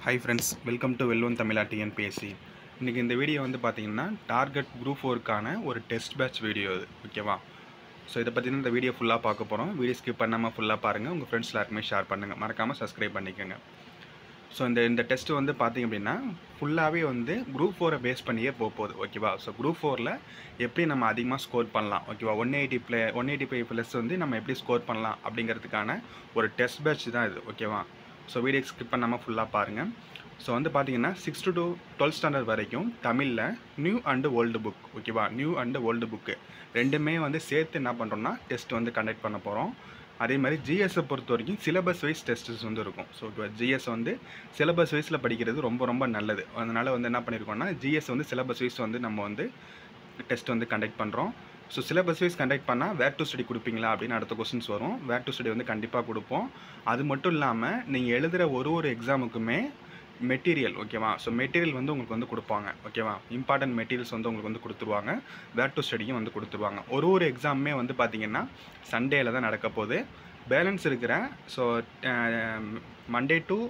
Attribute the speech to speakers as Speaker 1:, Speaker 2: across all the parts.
Speaker 1: Hi friends welcome to வெல்வன் தமிழா TNPSC இன்றைக்கி இந்த வீடியோ வந்து பார்த்தீங்கன்னா டார்கெட் குரூப் ஃபோருக்கான ஒரு டெஸ்ட் பேட்ச் வீடியோ இது ஓகேவா ஸோ இதை பற்றின இந்த வீடியோ ஃபுல்லாக பார்க்க போகிறோம் வீடியோ ஸ்கிப் பண்ணாமல் ஃபுல்லாக பாருங்கள் உங்கள் ஃப்ரெண்ட்ஸ் எல்லாருக்குமே ஷேர் பண்ணுங்கள் மறக்காமல் சப்ஸ்கிரைப் பண்ணிக்கோங்க ஸோ இந்த இந்த டெஸ்ட் வந்து பார்த்தீங்க அப்படின்னா ஃபுல்லாகவே வந்து குரூப் ஃபோரை பேஸ் பண்ணியே போக போகுது ஓகேவா ஸோ குரூப் ஃபோரில் எப்படி நம்ம அதிகமாக ஸ்கோர் பண்ணலாம் ஓகேவா one eighty plus one eighty five plus வந்து நம்ம எப்படி ஸ்கோர் பண்ணலாம் அப்படிங்கிறதுக்கான ஒரு டெஸ்ட் பேட்ச் தான் இது ஓகேவா ஸோ வீடியோ ஸ்கிப் பண்ணாமல் ஃபுல்லாக பாருங்கள் ஸோ வந்து பார்த்தீங்கன்னா சிக்ஸ் டு டுவெல்த் ஸ்டாண்டர்ட் வரைக்கும் தமிழில் நியூ அண்டு ஓல்டு புக் ஓகேவா நியூ அண்டு ஓல்டு புக்கு ரெண்டுமே வந்து சேர்த்து என்ன பண்ணுறோம்னா டெஸ்ட் வந்து கண்டக்ட் பண்ண போகிறோம் அதே மாதிரி ஜிஎஸ்ஸை பொறுத்த வரைக்கும் சிலபஸ் வைஸ் டெஸ்ட்ஸ் வந்து இருக்கும் ஸோ ஜிஎஸ் வந்து சிலபஸ் வைஸில் படிக்கிறது ரொம்ப ரொம்ப நல்லது அதனால் வந்து என்ன பண்ணியிருக்கோம்னா ஜிஎஸ் வந்து சிலபஸ் வைஸ் வந்து நம்ம வந்து டெஸ்ட் வந்து கண்டக்ட் பண்ணுறோம் ஸோ சிலபஸ் வைஸ் கண்டக்ட் பண்ணால் வேர் டு ஸ்டடி கொடுப்பீங்களா அப்படின்னு அடுத்த கொஸ்டின்ஸ் வரும் வேர் டு ஸ்டடி வந்து கண்டிப்பாக கொடுப்போம் அது மட்டும் இல்லாமல் நீங்கள் எழுதுகிற ஒரு ஒரு எக்ஸாமுக்குமே மெட்டீரியல் ஓகேவா ஸோ மெட்டீரியல் வந்து உங்களுக்கு வந்து கொடுப்பாங்க ஓகேவா இம்பார்ட்டன்ட் மெட்டீரியல்ஸ் வந்து உங்களுக்கு வந்து கொடுத்துருவாங்க வேர் டு ஸ்டடியும் வந்து கொடுத்துருவாங்க ஒரு ஒரு எக்ஸாமுமே வந்து பார்த்தீங்கன்னா சண்டேல தான் நடக்க போகுது பேலன்ஸ் இருக்கிற ஸோ மண்டே டு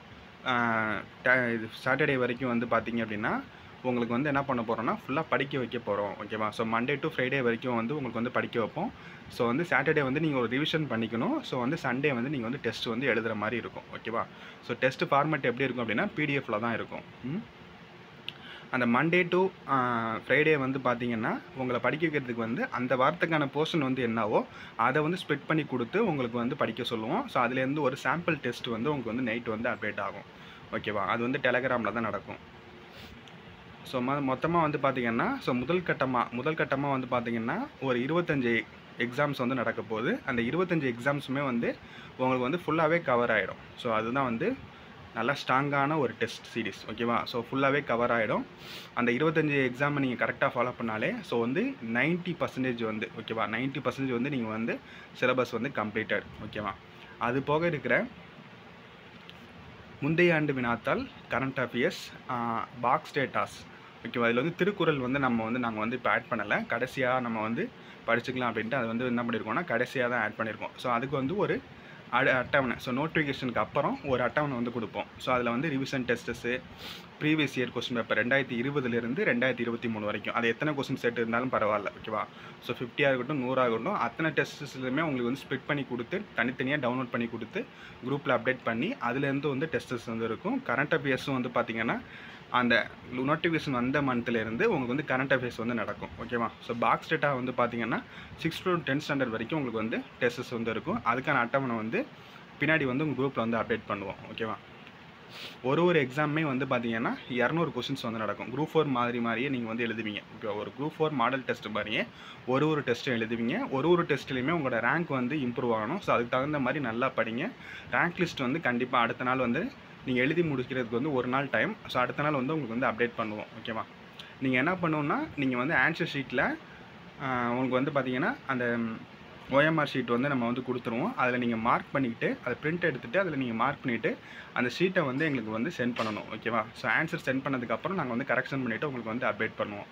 Speaker 1: இது சாட்டர்டே வரைக்கும் வந்து பார்த்தீங்க அப்படின்னா உங்களுக்கு வந்து என்ன பண்ண போகிறோம்னா ஃபுல்லாக படிக்க வைக்க போகிறோம் ஓகேவா ஸோ மண்டே டு ஃப்ரைடே வரைக்கும் வந்து உங்களுக்கு வந்து படிக்க வைப்போம் ஸோ வந்து சாட்டர்டே வந்து நீங்கள் ஒரு ரிவிஷன் பண்ணிக்கணும் ஸோ வந்து சண்டே வந்து நீங்கள் வந்து டெஸ்ட் வந்து எழுதுகிற மாதிரி இருக்கும் ஓகேவா ஸோ டெஸ்ட் ஃபார்மேட் எப்படி இருக்கும் அப்படின்னா பிடிஎஃப்பில் தான் இருக்கும் ம்? அந்த மண்டே டு ஃப்ரைடே வந்து பார்த்தீங்கன்னா உங்களை படிக்க வைக்கிறதுக்கு வந்து அந்த வாரத்துக்கான போர்ஷன் வந்து என்னவோ அதை வந்து ஸ்ப்ளிட் பண்ணி கொடுத்து உங்களுக்கு வந்து படிக்க சொல்லுவோம் ஸோ அதுலேருந்து ஒரு சாம்பிள் டெஸ்ட் வந்து உங்களுக்கு வந்து நைட் வந்து அப்டேட் ஆகும் ஓகேவா அது வந்து டெலகிராமில் தான் நடக்கும் ஸோ ம மொத்தமாக வந்து பார்த்தீங்கன்னா ஸோ முதல் கட்டமாக முதல் கட்டமாக வந்து பார்த்தீங்கன்னா ஒரு இருபத்தஞ்சி எக்ஸாம்ஸ் வந்து நடக்க போகுது அந்த இருபத்தஞ்சி எக்ஸாம்ஸுமே வந்து உங்களுக்கு வந்து ஃபுல்லாகவே கவர் ஆகிடும் ஸோ அதுதான் வந்து நல்லா ஸ்ட்ராங்கான ஒரு டெஸ்ட் சீரிஸ் ஓகேவா ஸோ ஃபுல்லாகவே கவர் ஆகிடும் அந்த இருபத்தஞ்சி எக்ஸாமை நீங்கள் கரெக்டாக ஃபாலோ பண்ணாலே ஸோ வந்து நைன்ட்டி பர்சன்டேஜ் வந்து ஓகேவா நைன்ட்டி பர்சன்டேஜ் வந்து நீங்கள் வந்து சிலபஸ் வந்து கம்ப்ளீட்டட் ஓகேவா அது போக இருக்கிற முந்தைய ஆண்டு வினாத்தால் கரண்ட் அஃபேர்ஸ் பாக்ஸ் டேட்டாஸ் ஓகேவா இதில் வந்து திருக்குறள் வந்து நம்ம வந்து நாங்கள் வந்து இப்போ ஆட் பண்ணலை கடைசியாக நம்ம வந்து படிச்சுக்கலாம் அப்படின்ட்டு அது வந்து என்ன பண்ணியிருக்கோம்னா கடைசியாக தான் ஆட் பண்ணியிருக்கோம் ஸோ அதுக்கு வந்து ஒரு அட அட்டவணை ஸோ நோட்டிஃபிகேஷனுக்கு அப்புறம் ஒரு அட்டவணை வந்து கொடுப்போம் ஸோ அதில் வந்து revision tests previous year question paper ரெண்டாயிரத்தி இருபதுலேருந்து ரெண்டாயிரத்தி இருபத்தி மூணு வரைக்கும் அது எத்தனை கொஸ்டின் செட் இருந்தாலும் பரவாயில்ல ஓகேவா ஸோ ஃபிஃப்டியாக இருக்கட்டும் நூறாக இருக்கட்டும் அத்தனை டெஸ்ட்ஸ்லையுமே உங்களுக்கு வந்து ஸ்ப்ளிட் பண்ணி கொடுத்து தனித்தனியாக டவுன்லோட் பண்ணி கொடுத்து குரூப்பில் அப்டேட் பண்ணி அதுலேருந்து வந்து டெஸ்டஸ் வந்து இருக்கும் கரண்ட் அஃபேர்ஸும் வந்து பார்த்திங்கன்னா அந்த நோட்டிஃபிகேஷன் வந்த மந்த்லேருந்து உங்களுக்கு வந்து கரண்ட் அஃபேர்ஸ் வந்து நடக்கும் ஓகேவா ஸோ பாக்ஸ் டேட்டா வந்து பார்த்தீங்கன்னா சிக்ஸ் டு டென்த் ஸ்டாண்டர்ட் வரைக்கும் உங்களுக்கு வந்து டெஸ்டஸ் வந்து இருக்கும் அதுக்கான அட்டவணை வந்து பின்னாடி வந்து உங்கள் குரூப்பில் வந்து அப்டேட் பண்ணுவோம் ஓகேவா ஒரு ஒரு எக்ஸாமே வந்து பார்த்தீங்கன்னா இரநூறு கொஸ்டின்ஸ் வந்து நடக்கும் குரூப் ஃபோர் மாதிரி மாதிரியே நீங்கள் வந்து எழுதுவீங்க ஓகே ஒரு குரூப் ஃபோர் மாடல் டெஸ்ட் மாதிரியே ஒரு ஒரு டெஸ்ட்டும் எழுதுவீங்க ஒரு ஒரு டெஸ்ட்லையுமே உங்களோட ரேங்க் வந்து இம்ப்ரூவ் ஆகணும் ஸோ அதுக்கு தகுந்த மாதிரி நல்லா படிங்க ரேங்க் லிஸ்ட் வந்து கண்டிப்பாக அடுத்த நாள் வந்து நீங்கள் எழுதி முடிக்கிறதுக்கு வந்து ஒரு நாள் டைம் ஸோ அடுத்த நாள் வந்து உங்களுக்கு வந்து அப்டேட் பண்ணுவோம் ஓகேவா நீங்கள் என்ன பண்ணுவோன்னா நீங்கள் வந்து ஆன்சர் ஷீட்டில் உங்களுக்கு வந்து பார்த்தீங்கன்னா அந்த ஓஎம்ஆர் ஷீட் வந்து நம்ம வந்து கொடுத்துருவோம் அதில் நீங்கள் மார்க் பண்ணிக்கிட்டு அதை பிரிண்ட் எடுத்துகிட்டு அதில் நீங்கள் மார்க் பண்ணிவிட்டு அந்த ஷீட்டை வந்து எங்களுக்கு வந்து சென்ட் பண்ணணும் ஓகேவா ஸோ ஆன்சர் சென்ட் பண்ணதுக்கப்புறம் நாங்கள் வந்து கரெக்ஷன் பண்ணிவிட்டு உங்களுக்கு வந்து அப்டேட் பண்ணுவோம்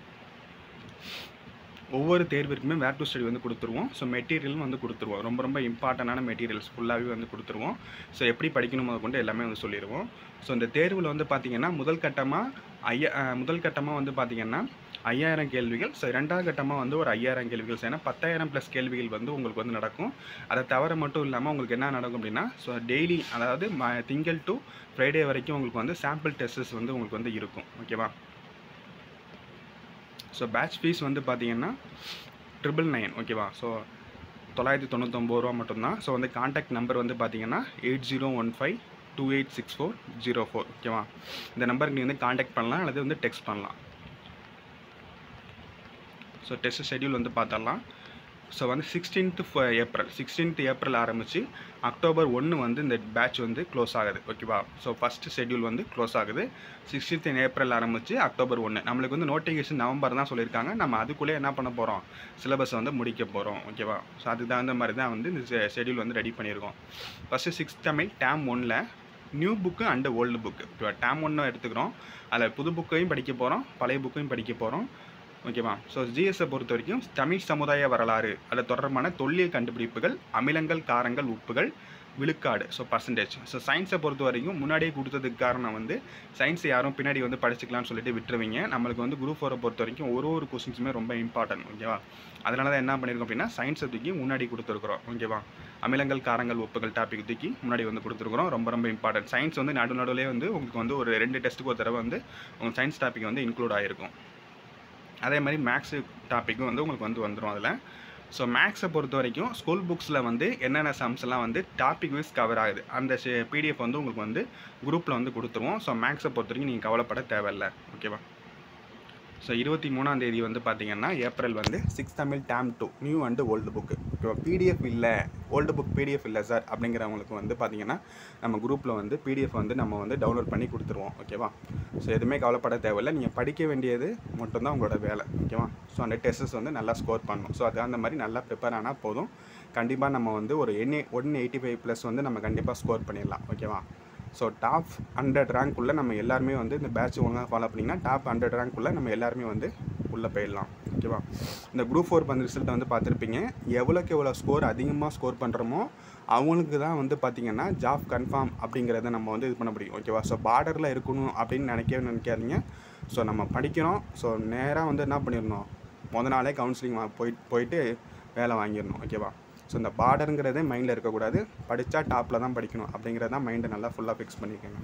Speaker 1: ஒவ்வொரு தேர்விற்குமே வேர் டு ஸ்டடி வந்து கொடுத்துருவோம் ஸோ மெட்டீரியலும் வந்து கொடுத்துருவோம் ரொம்ப ரொம்ப இம்பார்ட்டண்டான மெட்டீரியல்ஸ் ஃபுல்லாகவே வந்து கொடுத்துருவோம் ஸோ எப்படி படிக்கணும் அதை கொண்டு எல்லாமே வந்து சொல்லிடுவோம் ஸோ இந்த தேர்வில் வந்து பார்த்திங்கன்னா முதல் கட்டமாக ஐயா முதல் கட்டமாக வந்து பார்த்திங்கன்னா ஐயாயிரம் கேள்விகள் ஸோ ரெண்டாவது கட்டமாக வந்து ஒரு ஐயாயிரம் கேள்விகள் ஏன்னா பத்தாயிரம் ப்ளஸ் கேள்விகள் வந்து உங்களுக்கு வந்து நடக்கும் அதை தவிர மட்டும் இல்லாமல் உங்களுக்கு என்ன நடக்கும் அப்படின்னா ஸோ டெய்லி அதாவது ம திங்கள் டு ஃப்ரைடே வரைக்கும் உங்களுக்கு வந்து சாம்பிள் டெஸ்டஸ் வந்து உங்களுக்கு வந்து இருக்கும் ஓகேவா ஸோ பேட்ச் ஃபீஸ் வந்து பார்த்தீங்கன்னா ட்ரிபிள் நைன் ஓகேவா ஸோ தொள்ளாயிரத்தி தொண்ணூத்தொம்பது ரூபா மட்டும்தான் ஸோ வந்து காண்டாக்ட் நம்பர் வந்து பார்த்தீங்கன்னா eight zero one five two eight six four zero four ஓகேவா இந்த நம்பருக்கு நீங்கள் வந்து காண்டாக்ட் பண்ணலாம் அல்லது வந்து டெக்ஸ்ட் பண்ணலாம் ஸோ டெஸ்ட் ஷெட்யூல் வந்து பார்த்தரலாம் ஸோ வந்து சிக்ஸ்டீன்த்து ஏப்ரல் சிக்ஸ்டீன்த் ஏப்ரல் ஆரம்பித்து அக்டோபர் ஒன்று வந்து இந்த பேட்ச் வந்து க்ளோஸ் ஆகுது ஓகேவா ஸோ ஃபஸ்ட்டு ஷெட்யூல் வந்து க்ளோஸ் ஆகுது சிக்ஸ்டீன்த் ஏப்ரல் ஆரம்பித்து அக்டோபர் ஒன்று நம்மளுக்கு வந்து நோட்டிஃபிகேஷன் நவம்பர் தான் சொல்லியிருக்காங்க நம்ம அதுக்குள்ளே என்ன பண்ண போகிறோம் சிலபஸை வந்து முடிக்க போகிறோம் ஓகேவா ஸோ அதுக்கு தகுந்த மாதிரி தான் வந்து இந்த ஷெட்யூல் வந்து ரெடி பண்ணியிருக்கோம் ஃபஸ்ட்டு சிக்ஸ்த் தமிழ் டேம் ஒன்னில் new book and old book ஓகேவா டேம் ஒன்று எடுத்துக்கிறோம் அதில் புது புக்கையும் படிக்க போகிறோம் பழைய புக்கையும் படிக்க போகிறோம் ஓகேவா ஸோ ஜிஎஸ்ஸை பொறுத்த வரைக்கும் தமிழ் சமுதாய வரலாறு அதில் தொடர்பான தொல்லியல் கண்டுபிடிப்புகள் அமிலங்கள் காரங்கள் உப்புகள் விழுக்காடு ஸோ பர்சன்டேஜ் ஸோ சயின்ஸை பொறுத்த வரைக்கும் முன்னாடியே கொடுத்ததுக்கு காரணம் வந்து சயின்ஸை யாரும் பின்னாடி வந்து படிச்சுக்கலாம்னு சொல்லிட்டு விட்டுருவீங்க நம்மளுக்கு வந்து குரூப் ஃபோரை பொறுத்த வரைக்கும் ஒரு ஒரு கொஸ்டின்ஸுமே ரொம்ப இம்பார்ட்டன்ட் ஓகேவா அதனால தான் என்ன பண்ணியிருக்கோம் அப்படின்னா சயின்ஸை தூக்கி முன்னாடி கொடுத்துருக்குறோம் ஓகேவா அமிலங்கள் காரங்கள் உப்புகள் டாபிக் தூக்கி முன்னாடி வந்து கொடுத்துருக்குறோம் ரொம்ப ரொம்ப இம்பார்ட்டன்ட் சயின்ஸ் வந்து நடு நடுவிலே வந்து உங்களுக்கு வந்து ஒரு ரெண்டு டெஸ்ட்டுக்கு ஒரு தடவை வந்து உங்கள் சயின்ஸ் டாபிக் வந்து இன்க்ளூட் ஆகிருக்கும் அதே மாதிரி மேக்ஸு டாப்பிக்கும் வந்து உங்களுக்கு வந்து வந்துடும் அதில் ஸோ மேக்ஸை பொறுத்த வரைக்கும் ஸ்கூல் புக்ஸில் வந்து என்னென்ன சம்ஸ்லாம் வந்து டாபிக் வைஸ் கவர் ஆகுது அந்த பிடிஎஃப் வந்து உங்களுக்கு வந்து குரூப்பில் வந்து கொடுத்துருவோம் ஸோ மேக்ஸை பொறுத்த வரைக்கும் நீங்கள் கவலைப்பட தேவையில்லை ஓகேவா ஸோ இருபத்தி மூணாம் தேதி வந்து பார்த்தீங்கன்னா ஏப்ரல் வந்து six Tamil term two new and old book ஓகேவா பிடிஎஃப் இல்லை ஓல்டு புக் பிடிஎஃப் இல்லை சார் அப்படிங்கிறவங்களுக்கு வந்து பார்த்தீங்கன்னா நம்ம குரூப்பில் வந்து பிடிஎஃப் வந்து நம்ம வந்து டவுன்லோட் பண்ணி கொடுத்துருவோம் ஓகேவா ஸோ எதுவுமே கவலைப்பட தேவையில்லை நீங்கள் படிக்க வேண்டியது மட்டும்தான் உங்களோட வேலை ஓகேவா ஸோ அந்த டெஸ்ட்டஸ் வந்து நல்லா ஸ்கோர் பண்ணணும் ஸோ அது அந்த மாதிரி நல்லா ப்ரிப்பேர் ஆனால் போதும் கண்டிப்பாக நம்ம வந்து ஒரு என் ஒன் எயிட்டி ஃபைவ் ப்ளஸ் வந்து நம்ம கண்டிப்பாக ஸ்கோர் பண்ணிடலாம் ஓகேவா ஸோ டாப் ஹண்ட்ரட் ரேங்க்குள்ளே நம்ம எல்லாருமே வந்து இந்த பேட்ச் ஒழுங்காக ஃபாலோ பண்ணிங்கன்னா டாப் ஹண்ட்ரட் ரேங்க்குள்ளே நம்ம எல்லாருமே வந்து உள்ளே போயிடலாம் ஓகேவா இந்த குரூப் ஃபோர் வந்து ரிசல்ட்டை வந்து பார்த்துருப்பீங்க எவ்வளோக்கு எவ்வளோ ஸ்கோர் அதிகமாக ஸ்கோர் பண்ணுறோமோ அவங்களுக்கு தான் வந்து பார்த்திங்கன்னா ஜாப் கன்ஃபார்ம் அப்படிங்கிறத நம்ம வந்து இது பண்ண முடியும் ஓகேவா ஸோ பார்டரில் இருக்கணும் அப்படின்னு நினைக்கவே நினைக்காதீங்க ஸோ நம்ம படிக்கிறோம் ஸோ நேராக வந்து என்ன பண்ணிடணும் முத நாளே கவுன்சிலிங் போய் போயிட்டு வேலை வாங்கிடணும் ஓகேவா ஸோ இந்த பார்டருங்கிறதே மைண்டில் இருக்கக்கூடாது படித்தா டாப்பில் தான் படிக்கணும் அப்படிங்கிறத மைண்டை நல்லா ஃபுல்லாக ஃபிக்ஸ் பண்ணிக்கோங்க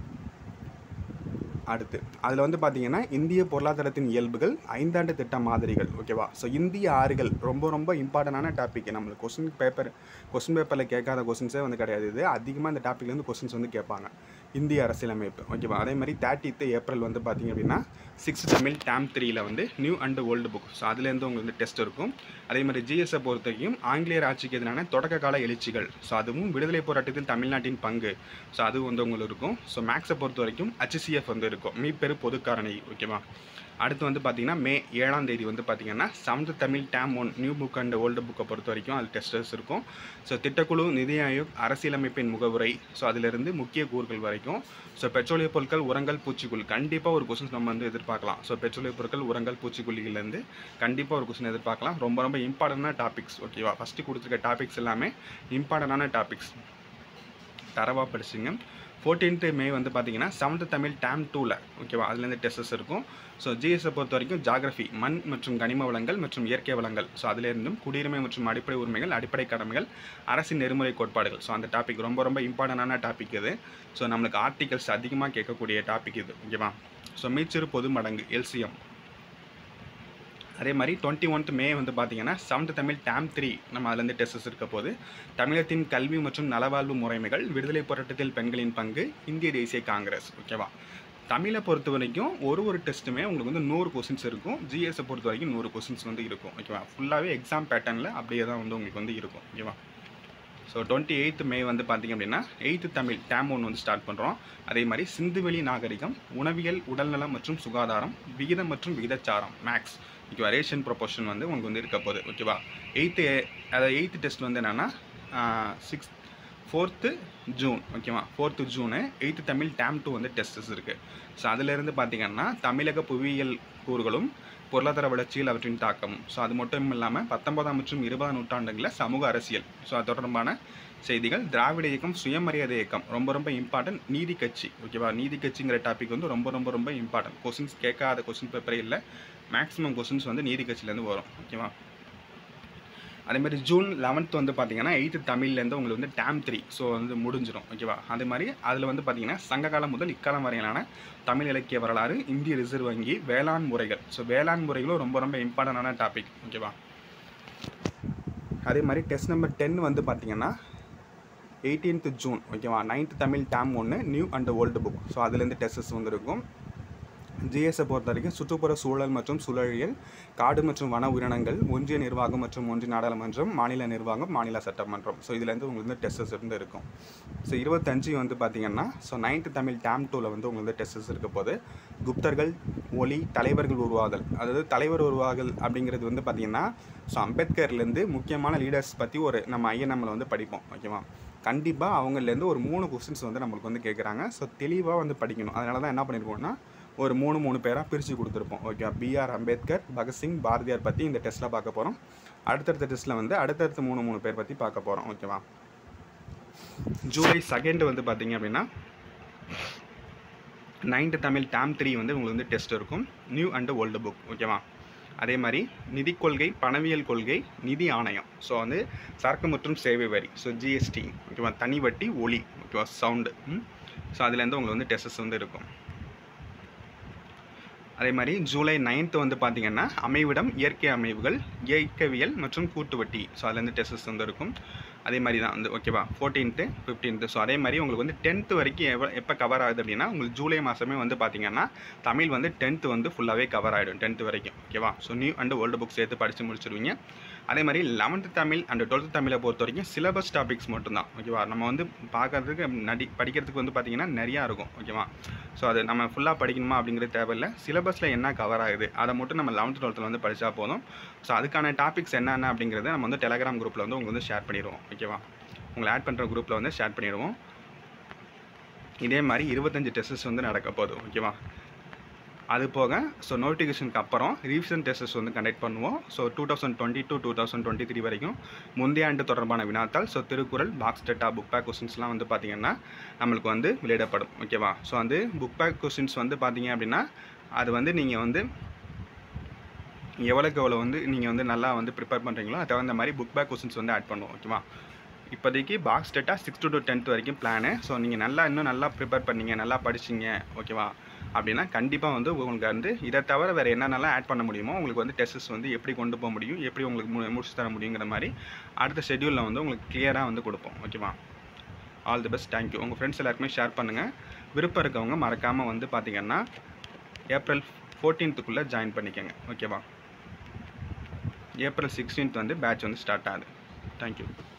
Speaker 1: அடுத்து அதில் வந்து பார்த்தீங்கன்னா இந்திய பொருளாதாரத்தின் இயல்புகள் ஐந்தாண்டு திட்ட மாதிரிகள் ஓகேவா ஸோ இந்திய ஆறுகள் ரொம்ப ரொம்ப இம்பார்ட்டண்டான டாபிக் நம்மளுக்கு கொஸ்டின் பேப்பர் கொஸ்டின் பேப்பரில் கேட்காத கொஸ்டின்ஸே வந்து கிடையாது இது அதிகமாக இந்த டாப்பிக்லேருந்து கொஸ்டின்ஸ் வந்து கேட்பாங்க இந்திய அரசியலமைப்பு ஓகேவா அதே மாதிரி தேர்ட்டித்து ஏப்ரல் வந்து பார்த்தீங்க அப்படின்னா சிக்ஸ் தமிழ் டேம் த்ரீயில் வந்து new and old book so அதுலேருந்து உங்களுக்கு வந்து டெஸ்ட் இருக்கும் அதே மாதிரி ஜிஎஸ்ஸை பொறுத்த வரைக்கும் ஆங்கிலேயர் ஆட்சிக்கு எதிரான தொடக்க கால எழுச்சிகள் ஸோ அதுவும் விடுதலை போராட்டத்தில் தமிழ்நாட்டின் பங்கு ஸோ அது வந்து உங்களுக்கு இருக்கும் ஸோ மேக்ஸை பொறுத்த வரைக்கும் ஹச்சிசிஎஃப் வந்து இருக்கும் மீப்பெரு பொதுக்காரணி ஓகேவா அடுத்து வந்து பார்த்தீங்கன்னா மே ஏழாம் தேதி வந்து பார்த்தீங்கன்னா seventh Tamil term one new book and old புக்கை பொறுத்த வரைக்கும் அது டெஸ்டர்ஸ் இருக்கும் ஸோ திட்டக்குழு நிதி ஆயோக் அரசியலமைப்பின் முகவுரை ஸோ அதிலிருந்து முக்கிய கூறுகள் வரைக்கும் ஸோ பெட்ரோலிய பொருட்கள் உரங்கள் பூச்சிக்கொல்லி கண்டிப்பாக ஒரு கொஸ்டின் நம்ம வந்து எதிர்பார்க்கலாம் ஸோ பெட்ரோலிய பொருட்கள் உரங்கள் பூச்சிக்கொல்லிகள்லேருந்து கண்டிப்பாக ஒரு கொஸ்டின் எதிர்பார்க்கலாம் ரொம்ப ரொம்ப இம்பார்ட்டண்டான டாபிக்ஸ் ஓகேவா ஃபஸ்ட்டு கொடுத்துருக்க டாபிக்ஸ் எல்லாமே இம்பார்ட்டண்டான டாபிக்ஸ் தரவாக படிச்சுங்க ஃபோர்டீன்த்து மே வந்து பார்த்தீங்கன்னா செவன்த் தமிழ் டேம் டூவில் ஓகேவா அதுலேருந்து டெஸ்டஸ் இருக்கும் ஸோ ஜிஎஸை பொறுத்த வரைக்கும் ஜாகிரஃபி மண் மற்றும் கனிம வளங்கள் மற்றும் இயற்கை வளங்கள் ஸோ அதிலிருந்தும் குடியுரிமை மற்றும் அடிப்படை உரிமைகள் அடிப்படை கடமைகள் அரசின் நெறிமுறை கோட்பாடுகள் ஸோ அந்த டாபிக் ரொம்ப ரொம்ப இம்பார்ட்டண்டான டாபிக் இது ஸோ நம்மளுக்கு ஆர்டிகல்ஸ் அதிகமாக கேட்கக்கூடிய டாபிக் இது ஓகேவா ஸோ மீச்சிறு பொது மடங்கு எல்சிஎம் அதே மாதிரி டுவெண்ட்டி ஒன்த் மே வந்து பார்த்தீங்கன்னா செவன்த் தமிழ் டேம் த்ரீ நம்ம அதுலேருந்து டெஸ்டஸ் இருக்க போது தமிழகத்தின் கல்வி மற்றும் நலவாழ்வு முறைமைகள் விடுதலை போராட்டத்தில் பெண்களின் பங்கு இந்திய தேசிய காங்கிரஸ் ஓகேவா தமிழை பொறுத்த வரைக்கும் ஒரு ஒரு டெஸ்ட்டுமே உங்களுக்கு வந்து நூறு கொஸ்டின்ஸ் இருக்கும் ஜிஎஸை பொறுத்த வரைக்கும் நூறு கொஸ்டின்ஸ் வந்து இருக்கும் ஓகேவா ஃபுல்லாகவே எக்ஸாம் பேட்டர்னில் அப்படியே தான் வந்து உங்களுக்கு வந்து இருக்கும் ஓகேவா ஸோ டுவெண்ட்டி எயித்து மே வந்து பார்த்திங்க அப்படின்னா எயித்து தமிழ் டேம் ஒன் வந்து ஸ்டார்ட் பண்ணுறோம் அதே மாதிரி சிந்துவெளி நாகரிகம் உணவியல் உடல்நலம் மற்றும் சுகாதாரம் விகிதம் மற்றும் விகிதச்சாரம் மேக்ஸ் ஓகேவா ரேஷன் ப்ரொபோஷன் வந்து உங்களுக்கு வந்து இருக்க போகுது ஓகேவா எயித்து அதாவது எயித்து டெஸ்ட் வந்து என்னென்னா சிக்ஸ் ஃபோர்த்து ஜூன் ஓகேவா fourth June eighth Tamil term two வந்து டெஸ்டஸ் இருக்குது ஸோ அதிலிருந்து பார்த்திங்கன்னா தமிழக புவியியல் கூறுகளும் பொருளாதார வளர்ச்சியில் அவற்றின் தாக்கம் ஸோ அது மட்டும் இல்லாமல் பத்தொன்பதாம் மற்றும் இருபதாம் நூற்றாண்டுகளில் சமூக அரசியல் ஸோ அது தொடர்பான செய்திகள் திராவிட இயக்கம் சுயமரியாதை இயக்கம் ரொம்ப ரொம்ப இம்பார்ட்டன்ட் நீதி கட்சி ஓகேவா நீதி கட்சிங்கிற டாபிக் வந்து ரொம்ப ரொம்ப ரொம்ப இம்பார்ட்டன்ட் கொஸ்டின்ஸ் கேட்காத கொஸ்டின் பேப்பரே இல்லை மேக்ஸிமம் கொஸ்டின்ஸ் வந்து நீதி கட்சியிலேருந்து வரும் ஓகேவா அதே மாதிரி ஜூன் லெவன்த் வந்து பார்த்தீங்கன்னா எயித்து தமிழ்லேருந்து உங்களுக்கு வந்து டேம் த்ரீ ஸோ வந்து முடிஞ்சிடும் ஓகேவா அதே மாதிரி அதில் வந்து பார்த்தீங்கன்னா சங்ககாலம் முதல் இக்காலம் வரையிலான தமிழ் இலக்கிய வரலாறு இந்திய ரிசர்வ் வங்கி வேளாண் முறைகள் ஸோ வேளாண் முறைகளும் ரொம்ப ரொம்ப இம்பார்ட்டண்டான டாபிக் ஓகேவா அதே மாதிரி டெஸ்ட் நம்பர் டென் வந்து பார்த்தீங்கன்னா எயிட்டீன்த் ஜூன் ஓகேவா நைன்த் தமிழ் டேம் ஒன்று new and old book so அதுலேருந்து டெஸ்டஸ் வந்து இருக்கும் ஜிஎஸை பொறுத்த வரைக்கும் சுற்றுப்புற சூழல் மற்றும் சூழலியல் காடு மற்றும் வன உயிரினங்கள் ஒன்றிய நிர்வாகம் மற்றும் ஒன்றிய நாடாளுமன்றம் மாநில நிர்வாகம் மாநில சட்டமன்றம் ஸோ இதுலேருந்து உங்களுக்கு வந்து டெஸ்டஸ் இருந்து இருக்கும் ஸோ இருபத்தஞ்சு வந்து பார்த்தீங்கன்னா ஸோ நைன்த்து தமிழ் டேம் டூவில் வந்து உங்களுக்கு டெஸ்டஸ் இருக்க போது குப்தர்கள் ஒளி தலைவர்கள் உருவாதல் அதாவது தலைவர் உருவாகல் அப்படிங்கிறது வந்து பார்த்திங்கன்னா ஸோ அம்பேத்கர்லேருந்து முக்கியமான லீடர்ஸ் பற்றி ஒரு நம்ம ஐஎன்எம்மில் வந்து படிப்போம் ஓகேவா கண்டிப்பாக அவங்கலேருந்து ஒரு மூணு கொஸ்டின்ஸ் வந்து நம்மளுக்கு வந்து கேட்குறாங்க ஸோ தெளிவாக வந்து படிக்கணும் அதனால தான் என்ன பண்ணியிருக்கோம்னா ஒரு மூணு மூணு பேராக பிரித்து கொடுத்துருப்போம் ஓகே பிஆர் அம்பேத்கர் பகத்சிங் பாரதியார் பற்றி இந்த டெஸ்ட்டில் பார்க்க போகிறோம் அடுத்தடுத்த டெஸ்ட்டில் வந்து அடுத்தடுத்த மூணு மூணு பேர் பற்றி பார்க்க போகிறோம் ஓகேவா ஜூலை செகண்ட் வந்து பார்த்தீங்க அப்படின்னா நைன்த்து தமிழ் டேம் த்ரீ வந்து உங்களுக்கு வந்து டெஸ்ட் இருக்கும் நியூ அண்ட் ஓல்டு புக் ஓகேவா அதே மாதிரி நிதி கொள்கை பணவியல் கொள்கை நிதி ஆணையம் ஸோ வந்து சரக்கு மற்றும் சேவை வரி ஸோ ஜிஎஸ்டி ஓகேவா தனி வட்டி ஒலி ஓகேவா சவுண்டு ஸோ அதுலேருந்து உங்களுக்கு வந்து டெஸ்டஸ் வந்து இருக்கும் அதே மாதிரி ஜூலை நைன்த்து வந்து பார்த்தீங்கன்னா அமைவிடம் இயற்கை அமைவுகள் இயற்கவியல் மற்றும் கூட்டு வட்டி ஸோ அதுலேருந்து டெஸ்டஸ் வந்து இருக்கும் அதே மாதிரி தான் வந்து ஓகேவா ஃபோர்டீன்த்து ஃபிஃப்டீன்த்து ஸோ அதே மாதிரி உங்களுக்கு வந்து டென்த்து வரைக்கும் எவ்வளோ எப்போ கவர் ஆகுது அப்படின்னா உங்களுக்கு ஜூலை மாதமே வந்து பார்த்தீங்கன்னா தமிழ் வந்து டென்த்து வந்து ஃபுல்லாகவே கவர் ஆகிடும் டென்த்து வரைக்கும் ஓகேவா so new and old book சேர்த்து படித்து முடிச்சிருவீங்க அதே மாதிரி லெவன்த்து தமிழ் அண்ட் டுவெல்த்து தமிழை பொறுத்த வரைக்கும் சிலபஸ் டாபிக்ஸ் மட்டும்தான் ஓகேவா நம்ம வந்து பார்க்கறதுக்கு நடி படிக்கிறதுக்கு வந்து பார்த்திங்கன்னா நிறையா இருக்கும் ஓகேவா ஸோ அது நம்ம ஃபுல்லாக படிக்கணுமா அப்படிங்கிறது தேவையில்லை சிலபஸில் என்ன கவர் ஆகுது அதை மட்டும் நம்ம லெவன்த்து டுவெல்த்தில் வந்து படித்தா போதும் ஸோ அதுக்கான டாபிக்ஸ் என்னென்ன அப்படிங்கிறத நம்ம வந்து டெலகிராம் குரூப்பில் வந்து உங்களுக்கு வந்து ஷேர் பண்ணிடுவோம் ஓகேவா உங்களை ஆட் பண்ணுற குரூப்பில் வந்து ஷேர் பண்ணிடுவோம் இதே மாதிரி இருபத்தஞ்சு டெஸ்டஸ் வந்து நடக்க போகுது ஓகேவா அது போக ஸோ நோட்டிஃபிகேஷனுக்கு அப்புறம் ரீவிஷன் டெஸ்டஸ் வந்து கண்டக்ட் பண்ணுவோம் so two thousand twenty two two thousand twenty three வரைக்கும் முந்தைய ஆண்டு தொடர்பான வினாத்தால் so Thirukkural box data book back கொஸ்டின்ஸ்லாம் வந்து பார்த்திங்கன்னா நம்மளுக்கு வந்து வெளியிடப்படும் ஓகேவா ஸோ வந்து புக் பேக் கொஸ்டின்ஸ் வந்து பார்த்தீங்க அப்படின்னா அது வந்து நீங்கள் வந்து எவ்வளோக்கு எவ்வளோ வந்து நீங்கள் வந்து நல்லா வந்து ப்ரிப்பேர் பண்ணுறீங்களோ அது தகுந்த மாதிரி புக் பேக் கொஸ்டின்ஸ் வந்து ஆட் பண்ணுவோம் ஓகேவா இப்போதைக்கு box data six to tenth வரைக்கும் பிளானு ஸோ நீங்கள் நல்லா இன்னும் நல்லா ப்ரிப்பேர் பண்ணீங்க நல்லா படிச்சிங்க ஓகேவா அப்படின்னா கண்டிப்பாக வந்து உங்களுக்கு வந்து இதை தவிர வேறு என்னென்னலாம் ஆட் பண்ண முடியுமோ உங்களுக்கு வந்து டெஸ்ட்ஸ் வந்து எப்படி கொண்டு போக முடியும் எப்படி உங்களுக்கு மு முடிச்சு தர முடியுங்கிற மாதிரி அடுத்த ஷெட்யூலில் வந்து உங்களுக்கு கிளியராக வந்து கொடுப்போம் ஓகேவா ஆல் தி பெஸ்ட் தேங்க்யூ உங்கள் ஃப்ரெண்ட்ஸ் எல்லாருக்குமே ஷேர் பண்ணுங்கள் விருப்பம் இருக்கவங்க மறக்காமல் வந்து பார்த்திங்கன்னா ஏப்ரல் ஃபோர்டீன்த்துக்குள்ளே ஜாயின் பண்ணிக்கோங்க ஓகேவா ஏப்ரல் சிக்ஸ்டீன்த் வந்து பேட்ச் வந்து ஸ்டார்ட் ஆகுது தேங்க்யூ